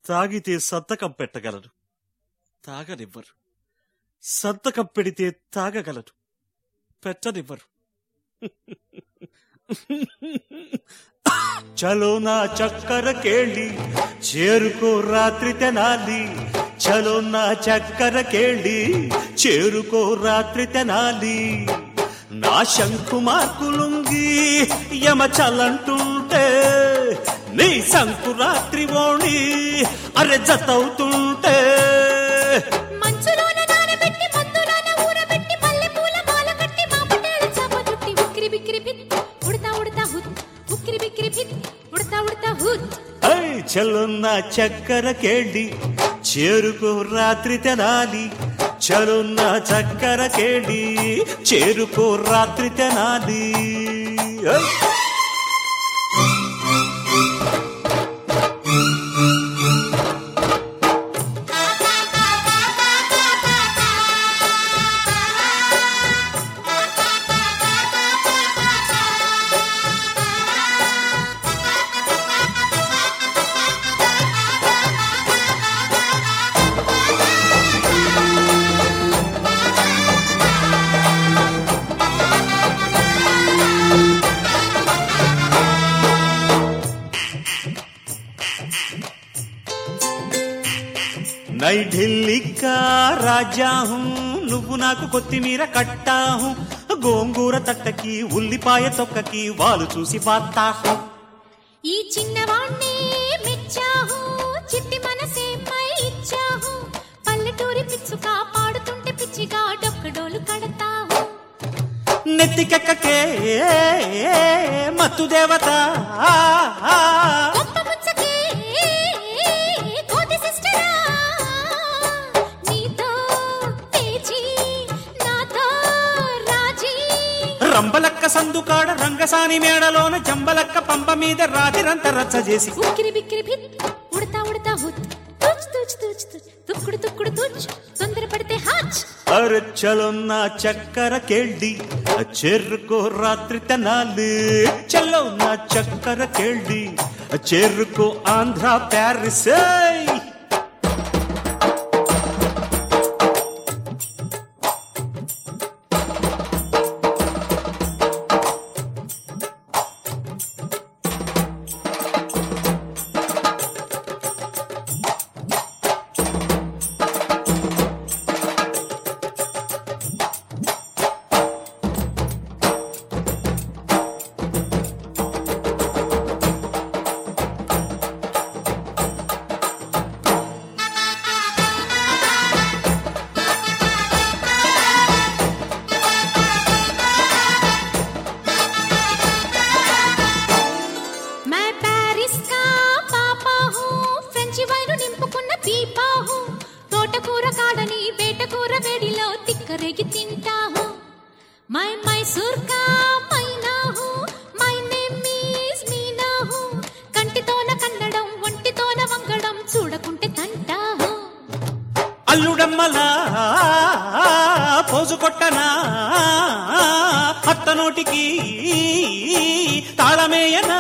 తాగితే సంతకం పెట్టగలరు తాగనివ్వరు సంతకం పెడితే తాగగలరు పెట్టనివ్వరు చలో నా చక్కర కేళి చేరుకో రాత్రి తెనాలి చలో నా చక్కర కేళి చేరుకో రాత్రి తెనాలి నా శంకు మార్కులుంగి యమ చలంటుంటే నీ సంకురాత్రి ఓణి అరె జతవుతుంటే మంచులోన నానబెట్టి మందులోన ఊరబెట్టి మల్లెపూల మాల కట్టి మా పటేల చాప చుట్టి ఉక్కిరి బిక్కిరి పిత్ ఉడతా ఉడతా హుత్ ఉక్కిరి బిక్కిరి పిత్ ఉడతా ఉడతా హుత్ ఐ చలున్న చక్కర కేళి చేరుకో రాత్రి తెనాలి చలున్న చక్కర కేళి చేరుకో రాత్రి తెనాలి ఐ! నై ఢిల్లీ కా రాజా హూ నువ్వు నాకు కొత్తిమీర కట్టాహు గోంగూర తట్టకి ఉల్లిపాయ తొక్కకి వాళ్ళు చూసి పాతాహు ఈ చిన్నవాణ్ణి మెచ్చాహు చిట్టి మనసే పై ఇచ్చాహు పల్లెటూరి పిచ్చుక పాడుతుంటే పిచ్చిగా డొక్కడోలు కడతాహు నెత్తికెక్కకే మత్తు దేవత గొప్ప ముచ్చకే కోతి సిస్టరా నీతో పేచి నాతో రాజీ రంబలక్క సందుకాడ రంగసాని మేడలోన జంబలక్క పంప మీద రాతిరంత రచ్చ చేసి ఉక్కిరి బిక్కిరి భిత్ ఉడతా ఉడతా హుత్ తుచ్ తుచ్ తుచ్ తుచ్ తుక్కుడు తుక్కుడు తుచ్ తొందరపడితే హాచ్ అరచలున్న చక్కర కేళ్ళి చెరుకో రాత్రి తెనాలి చలో నా చక్కర కేళ్ళి చెరుకో ఆంధ్ర ప్యారిస్ ఏయ్! मैं पेरिस का పాపా హూ ఫ్రెంచి వైను నింపుకున్న పీపా హూ తోటకూర కాడని వేటకూర వేడిలో తిక్కరేగి తింటాహు మై మైసూర్ కా మైనా హూ మై నేమ్ ఈజ్ మీనా హూ కంటితోన కన్నడం ఒంటితోన వంగడం చూడకుంటే తంటాహు అల్లుడమ్మలా పోజు కొట్టనా అత్త నోటికి తాళమేయనా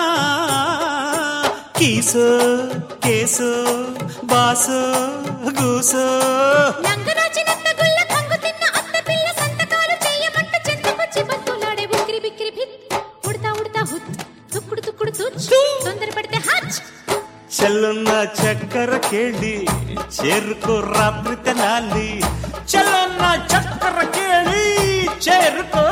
కీసో కేసో బాసో గూసో నంగరాచినంత గుల్ల కంగు తిన్న అత్త పిల్ల సంతకాలు చేయమంట చెంతకొచ్చి బతులాడే ఉక్కిరి బిక్కిరి భిత్ ఉడతా ఉడతా హుత్ తుక్కుడు తుక్కుడు తుచ్ తొందరపడితే హచ్ చెల్లున్న చక్కెర కేళి చేరుకో రాత్రి తెనాలి చెల్లున్న చక్కెర కేళి చేరుకో